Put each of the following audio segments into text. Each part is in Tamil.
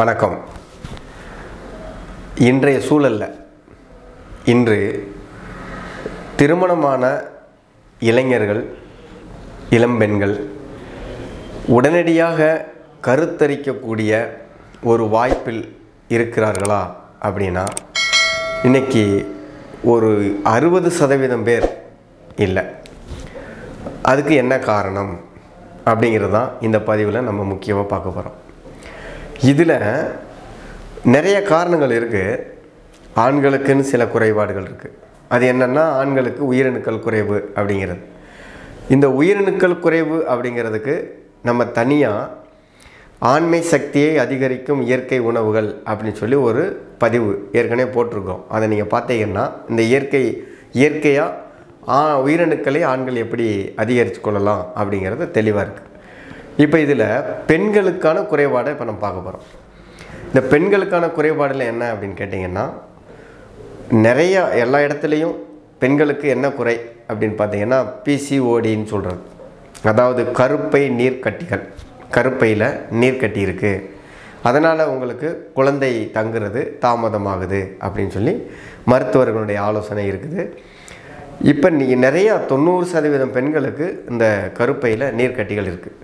வணக்கம் இன்றைய சூழல்ல இன்று திருமணமான இளைஞர்கள் இளம்பெண்கள் உடனடியாக கருத்தரிக்கக்கூடிய ஒரு வாய்ப்பில் இருக்கிறார்களா அப்படின்னா இன்னைக்கு ஒரு அறுபது சதவீதம் பேர் இல்லை அதுக்கு என்ன காரணம் அப்படிங்கிறது தான் இந்த பதிவில் நம்ம முக்கியமாக பார்க்க போகிறோம் இதில் நிறைய காரணங்கள் இருக்குது ஆண்களுக்குன்னு சில குறைபாடுகள் இருக்குது அது என்னென்னா ஆண்களுக்கு உயிரணுக்கள் குறைவு அப்படிங்கிறது இந்த உயிரணுக்கள் குறைவு அப்படிங்கிறதுக்கு நம்ம தனியாக ஆண்மை சக்தியை அதிகரிக்கும் இயற்கை உணவுகள் அப்படின்னு சொல்லி ஒரு பதிவு ஏற்கனவே போட்டிருக்கோம் அதை நீங்கள் பார்த்தீங்கன்னா இந்த இயற்கை இயற்கையாக ஆ உயிரணுக்களை ஆண்கள் எப்படி அதிகரித்து கொள்ளலாம் அப்படிங்கிறது தெளிவாக இருக்குது இப்போ இதில் பெண்களுக்கான குறைபாடை இப்போ நம்ம பார்க்க போகிறோம் இந்த பெண்களுக்கான குறைபாடில் என்ன அப்படின்னு கேட்டிங்கன்னா நிறைய எல்லா இடத்துலையும் பெண்களுக்கு என்ன குறை அப்படின்னு பார்த்தீங்கன்னா பிசிஓடின்னு சொல்கிறது அதாவது கருப்பை நீர்க்கட்டிகள் கருப்பையில் நீர்க்கட்டி இருக்குது அதனால் உங்களுக்கு குழந்தை தங்குறது தாமதமாகுது அப்படின்னு சொல்லி மருத்துவர்களுடைய ஆலோசனை இருக்குது இப்போ நீ நிறையா தொண்ணூறு சதவீதம் பெண்களுக்கு இந்த கருப்பையில் நீர்க்கட்டிகள் இருக்குது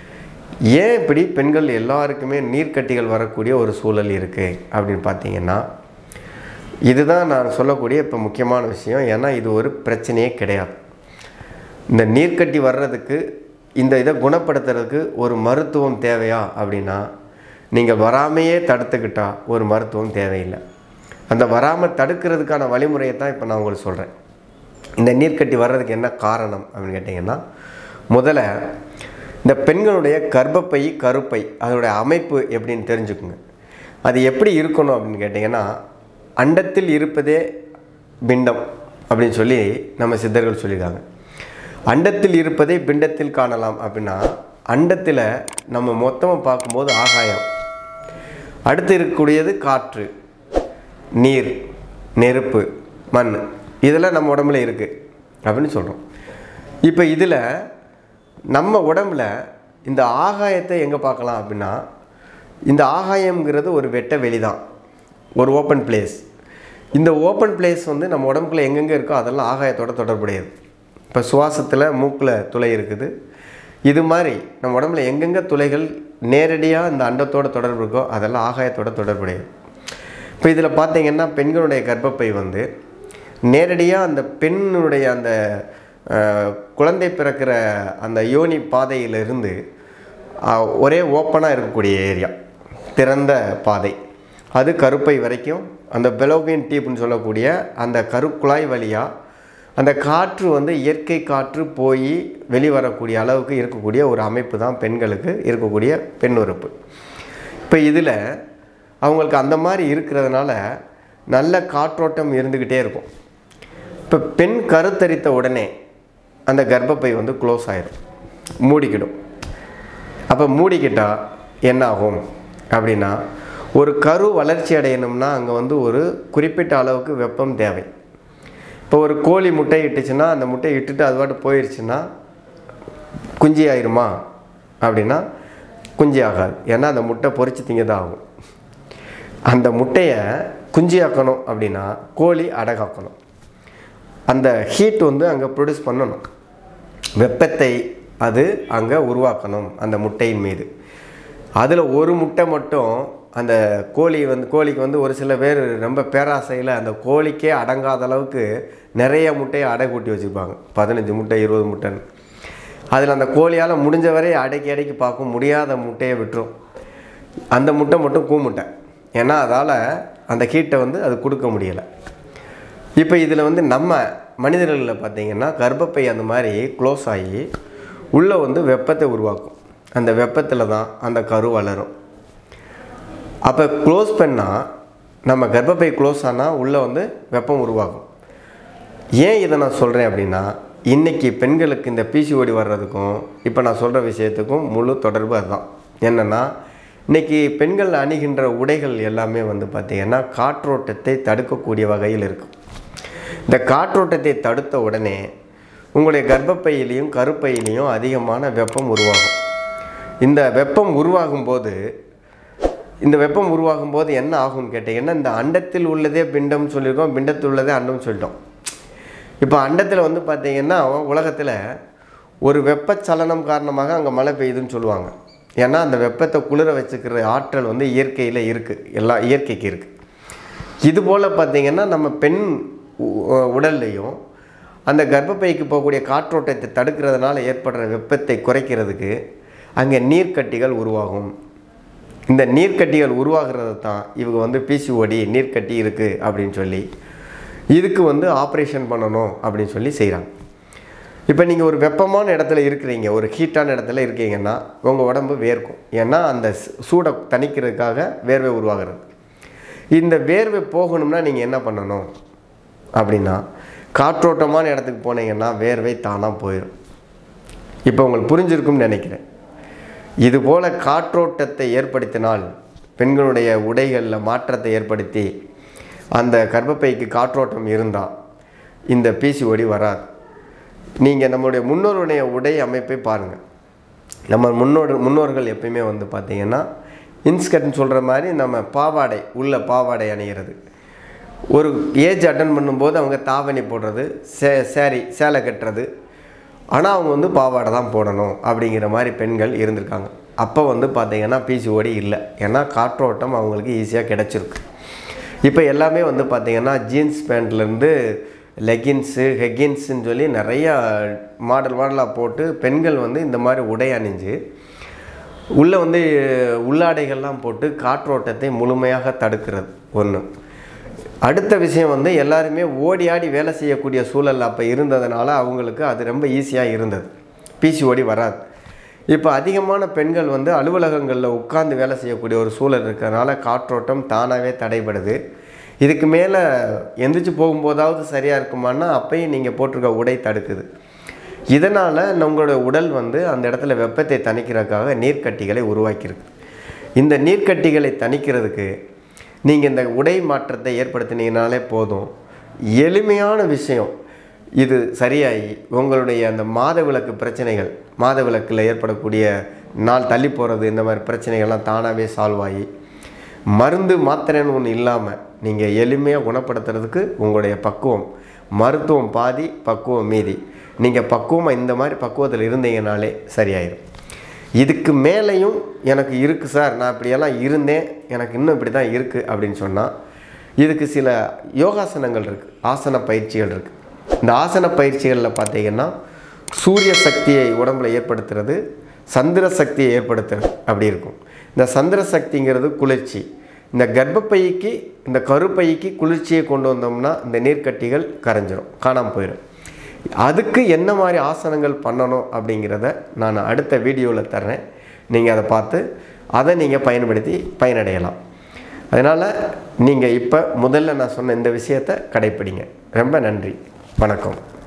ஏன் இப்படி பெண்கள் எல்லாருக்குமே நீர்க்கட்டிகள் வரக்கூடிய ஒரு சூழல் இருக்குது அப்படின்னு பார்த்தீங்கன்னா இதுதான் நான் சொல்லக்கூடிய இப்போ முக்கியமான விஷயம் ஏன்னா இது ஒரு பிரச்சனையே கிடையாது இந்த நீர்க்கட்டி வர்றதுக்கு இந்த இதை குணப்படுத்துறதுக்கு ஒரு மருத்துவம் தேவையா அப்படின்னா நீங்கள் வராமையே தடுத்துக்கிட்டா ஒரு மருத்துவம் தேவையில்லை அந்த வராமல் தடுக்கிறதுக்கான வழிமுறையை தான் இப்போ நான் உங்களுக்கு சொல்கிறேன் இந்த நீர்க்கட்டி வர்றதுக்கு என்ன காரணம் அப்படின்னு கேட்டிங்கன்னா முதல்ல இந்த பெண்களுடைய கர்ப்பப்பை கருப்பை அதனுடைய அமைப்பு எப்படின்னு தெரிஞ்சுக்குங்க அது எப்படி இருக்கணும் அப்படின்னு கேட்டிங்கன்னா அண்டத்தில் இருப்பதே பிண்டம் அப்படின்னு சொல்லி நம்ம சித்தர்கள் சொல்லியிருக்காங்க அண்டத்தில் இருப்பதை பிண்டத்தில் காணலாம் அப்படின்னா அண்டத்தில் நம்ம மொத்தமாக பார்க்கும்போது ஆகாயம் அடுத்து இருக்கக்கூடியது காற்று நீர் நெருப்பு மண் இதெல்லாம் நம்ம உடம்புல இருக்குது அப்படின்னு சொல்கிறோம் இப்போ இதில் நம்ம உடம்புல இந்த ஆகாயத்தை எங்கே பார்க்கலாம் அப்படின்னா இந்த ஆகாயம்ங்கிறது ஒரு வெட்ட வெளி தான் ஒரு ஓப்பன் பிளேஸ் இந்த ஓப்பன் பிளேஸ் வந்து நம்ம உடம்புக்குள்ள எங்கெங்கே இருக்கோ அதெல்லாம் ஆகாயத்தோட தொடர்புடையது இப்போ சுவாசத்தில் மூக்கில் துளை இருக்குது இது மாதிரி நம்ம உடம்புல எங்கெங்கே துளைகள் நேரடியாக இந்த அண்டத்தோட தொடர்பு இருக்கோ அதெல்லாம் ஆகாயத்தோட தொடர்புடையது இப்போ இதில் பார்த்தீங்கன்னா பெண்களுடைய கர்ப்பப்பை வந்து நேரடியாக அந்த பெண்ணுடைய அந்த அஹ், குழந்தை பிறக்கிற அந்த யோனி பாதையிலிருந்து அஹ், ஒரே ஓப்பனாக இருக்கக்கூடிய ஏரியா திறந்த பாதை அது கருப்பை வரைக்கும் அந்த பெலோபியன் டீப்னு சொல்லக்கூடிய அந்த கருக்குழாய் வழியாக அந்த காற்று வந்து இயற்கை காற்று போய் வெளிவரக்கூடிய அளவுக்கு இருக்கக்கூடிய ஒரு அமைப்பு தான் பெண்களுக்கு இருக்கக்கூடிய பெண் உறுப்பு இப்போ இதில் அவங்களுக்கு அந்த மாதிரி இருக்கிறதுனால நல்ல காற்றோட்டம் இருந்துக்கிட்டே இருக்கும் இப்போ பெண் கருத்தரித்த உடனே அந்த கர்ப்பப்பை வந்து க்ளோஸ் ஆயிடும் மூடிக்கிடும் அப்போ மூடிக்கிட்டா என்ன ஆகும் அப்படின்னா ஒரு கரு வளர்ச்சி அடையணும்னா அங்கே வந்து ஒரு குறிப்பிட்ட அளவுக்கு வெப்பம் தேவை இப்போ ஒரு கோழி முட்டை இட்டுச்சுன்னா அந்த முட்டை இட்டுட்டு அது பாட்டு போயிடுச்சுன்னா குஞ்சு ஆயிருமா அப்படின்னா குஞ்சு ஆகாது ஏன்னா அந்த முட்டை பொரிச்சு திங்க தான் ஆகும் அந்த முட்டையை குஞ்சு ஆக்கணும் அப்படின்னா கோழி அடகாக்கணும் அந்த ஹீட் வந்து அங்கே ப்ரொடியூஸ் பண்ணணும் வெப்பத்தை அது அங்கே உருவாக்கணும் அந்த முட்டையின் மீது அதில் ஒரு முட்டை மட்டும் அந்த கோழி வந்து கோழிக்கு வந்து ஒரு சில பேர் ரொம்ப பேராசையில் அந்த கோழிக்கே அடங்காத அளவுக்கு நிறைய முட்டையை அடை கூட்டி வச்சுருப்பாங்க பதினஞ்சு முட்டை இருபது முட்டைன்னு அதில் அந்த கோழியால் முடிஞ்ச வரை அடக்கி அடக்கி பார்க்கும் முடியாத முட்டையை விட்டுரும் அந்த முட்டை மட்டும் கூமுட்டை ஏன்னா அதால் அந்த ஹீட்டை வந்து அது கொடுக்க முடியலை இப்போ இதில் வந்து நம்ம மனிதர்களில் பார்த்தீங்கன்னா கர்ப்பப்பை அந்த மாதிரி க்ளோஸ் ஆகி உள்ளே வந்து வெப்பத்தை உருவாக்கும் அந்த வெப்பத்தில் தான் அந்த கரு வளரும் அப்போ க்ளோஸ் பண்ணால் நம்ம கர்ப்பப்பை க்ளோஸ் ஆனால் உள்ளே வந்து வெப்பம் உருவாகும் ஏன் இதை நான் சொல்கிறேன் அப்படின்னா இன்றைக்கி பெண்களுக்கு இந்த பிசிஓடி வர்றதுக்கும் இப்போ நான் சொல்கிற விஷயத்துக்கும் முழு தொடர்பு அதுதான் என்னென்னா இன்றைக்கி பெண்கள் அணிகின்ற உடைகள் எல்லாமே வந்து பார்த்திங்கன்னா காற்றோட்டத்தை தடுக்கக்கூடிய வகையில் இருக்கும் இந்த காற்றோட்டத்தை தடுத்த உடனே உங்களுடைய கர்ப்பப்பையிலையும் கருப்பையிலையும் அதிகமான வெப்பம் உருவாகும் இந்த வெப்பம் உருவாகும் போது இந்த வெப்பம் உருவாகும் போது என்ன ஆகும்னு கேட்டிங்கன்னா இந்த அண்டத்தில் உள்ளதே பிண்டம் சொல்லியிருக்கோம் பிண்டத்தில் உள்ளதே அண்டம் சொல்லிட்டோம் இப்போ அண்டத்தில் வந்து பார்த்தீங்கன்னா உலகத்தில் ஒரு வெப்பச்சலனம் காரணமாக அங்கே மழை பெய்யுதுன்னு சொல்லுவாங்க ஏன்னா அந்த வெப்பத்தை குளிர வச்சுக்கிற ஆற்றல் வந்து இயற்கையில் இருக்குது எல்லா இயற்கைக்கு இருக்குது இது போல் பார்த்தீங்கன்னா நம்ம பெண் உ- உடல்லையும் அந்த கர்ப்பப்பைக்கு போகக்கூடிய காற்றோட்டத்தை தடுக்கிறதுனால ஏற்படுற வெப்பத்தை குறைக்கிறதுக்கு அங்கே நீர்க்கட்டிகள் உருவாகும் இந்த நீர்க்கட்டிகள் உருவாகிறது தான் இவங்க வந்து பிசிஓடி நீர்க்கட்டி இருக்குது அப்படின்னு சொல்லி இதுக்கு வந்து ஆப்ரேஷன் பண்ணணும் அப்படின்னு சொல்லி செய்கிறாங்க இப்போ நீங்கள் ஒரு வெப்பமான இடத்துல இருக்கிறீங்க ஒரு ஹீட்டான இடத்துல இருக்கீங்கன்னா உங்கள் உடம்பு வேர்க்கும் ஏன்னா அந்த சு- சூடை தணிக்கிறதுக்காக வேர்வை உருவாகிறது இந்த வேர்வை போகணும்னா நீங்கள் என்ன பண்ணணும் அப்படின்னா காற்றோட்டமான இடத்துக்கு போனீங்கன்னா வேர்வை தானாக போயிடும் இப்போ உங்களுக்கு புரிஞ்சிருக்கும்னு நினைக்கிறேன் இதுபோல் காற்றோட்டத்தை ஏற்படுத்தினால் பெண்களுடைய உடைகளில் மாற்றத்தை ஏற்படுத்தி அந்த கர்ப்பப்பைக்கு காற்றோட்டம் இருந்தால் இந்த பிசிஓடி வராது நீங்கள் நம்மளுடைய முன்னோருடைய உடை அமைப்பை பாருங்கள் நம்ம முன்னோர் முன்னோர்கள் எப்பயுமே வந்து பார்த்தீங்கன்னா இன்ஸ்கர்ட்னு சொல்கிற மாதிரி நம்ம பாவாடை உள்ள பாவாடை அணிகிறது ஒரு ஏஜ் அட்டன் பண்ணும்போது அவங்க தாவணி போடுறது சே சேரீ சேலை கட்டுறது ஆனால் அவங்க வந்து பாவாடை தான் போடணும் அப்படிங்கிற மாதிரி பெண்கள் இருந்திருக்காங்க அப்போ வந்து பார்த்தீங்கன்னா பிசிஓடி இல்லை ஏன்னா காற்றோட்டம் அவங்களுக்கு ஈஸியாக கிடச்சிருக்கு இப்போ எல்லாமே வந்து பார்த்தீங்கன்னா ஜீன்ஸ் பேண்ட்லேருந்து லெகின்ஸு ஹெகின்ஸுன்னு சொல்லி நிறையா மாடல் மாடலாக போட்டு பெண்கள் வந்து இந்த மாதிரி உடை அணிஞ்சு உள்ளே வந்து உள்ளாடைகள்லாம் போட்டு காற்றோட்டத்தை முழுமையாக தடுக்கிறது ஒன்று அடுத்த விஷயம் வந்து எல்லாருமே ஓடி ஆடி வேலை செய்யக்கூடிய சூழல் அப்போ இருந்ததுனால அவங்களுக்கு அது ரொம்ப ஈஸியாக இருந்தது பிசிஓடி வராது இப்போ அதிகமான பெண்கள் வந்து அலுவலகங்களில் உட்கார்ந்து வேலை செய்யக்கூடிய ஒரு சூழல் இருக்கிறதுனால காற்றோட்டம் தானாகவே தடைபடுது இதுக்கு மேலே எந்திரிச்சு போகும்போதாவது சரியாக இருக்குமான்னா அப்பயும் நீங்கள் போட்டிருக்க உடை தடுக்குது இதனால் உங்களோட உடல் வந்து அந்த இடத்துல வெப்பத்தை தணிக்கிறதுக்காக நீர்க்கட்டிகளை உருவாக்கியிருக்கு இந்த நீர்க்கட்டிகளை தணிக்கிறதுக்கு நீங்கள் இந்த உடை மாற்றத்தை ஏற்படுத்தினீங்கனாலே போதும் எளிமையான விஷயம் இது சரியாகி உங்களுடைய அந்த மாதவிலக்கு பிரச்சனைகள் மாதவிலக்கில் ஏற்படக்கூடிய நாள் தள்ளி போகிறது இந்த மாதிரி பிரச்சனைகள்லாம் தானாகவே சால்வ் ஆகி மருந்து மாத்திரைன்னு ஒன்று இல்லாமல் நீங்கள் எளிமையாக குணப்படுத்துறதுக்கு உங்களுடைய பக்குவம் மருத்துவம் பாதி பக்குவம் மீதி நீங்கள் பக்குவமாக இந்த மாதிரி பக்குவத்தில் இருந்தீங்கனாலே சரியாயிடும் இதுக்கு மேலேயும் எனக்கு இருக்குது சார் நான் இப்படியெல்லாம் இருந்தேன் எனக்கு இன்னும் இப்படி தான் இருக்குது அப்படின்னு சொன்னால் இதுக்கு சில யோகாசனங்கள் இருக்குது ஆசன பயிற்சிகள் இருக்குது இந்த ஆசன பயிற்சிகளில் பார்த்தீங்கன்னா சூரிய சக்தியை உடம்புல ஏற்படுத்துறது சந்திர சக்தியை ஏற்படுத்துறது அப்படி இருக்கும் இந்த சந்திர சக்திங்கிறது குளிர்ச்சி இந்த கர்ப்பப்பைக்கு இந்த கருப்பைக்கு குளிர்ச்சியை கொண்டு வந்தோம்னா இந்த நீர்க்கட்டிகள் கரைஞ்சிரும் காணாமல் போயிடும் அதுக்கு என்ன மாதிரி ஆசனங்கள் பண்ணணும் அப்படிங்கிறத நான் அடுத்த வீடியோவில் தர்றேன் நீங்கள் அதை பார்த்து அதை நீங்கள் பயன்படுத்தி பயனடையலாம் அதனால் நீங்கள் இப்போ முதல்ல நான் சொன்ன இந்த விஷயத்தை கடைப்பிடிங்க ரொம்ப நன்றி வணக்கம்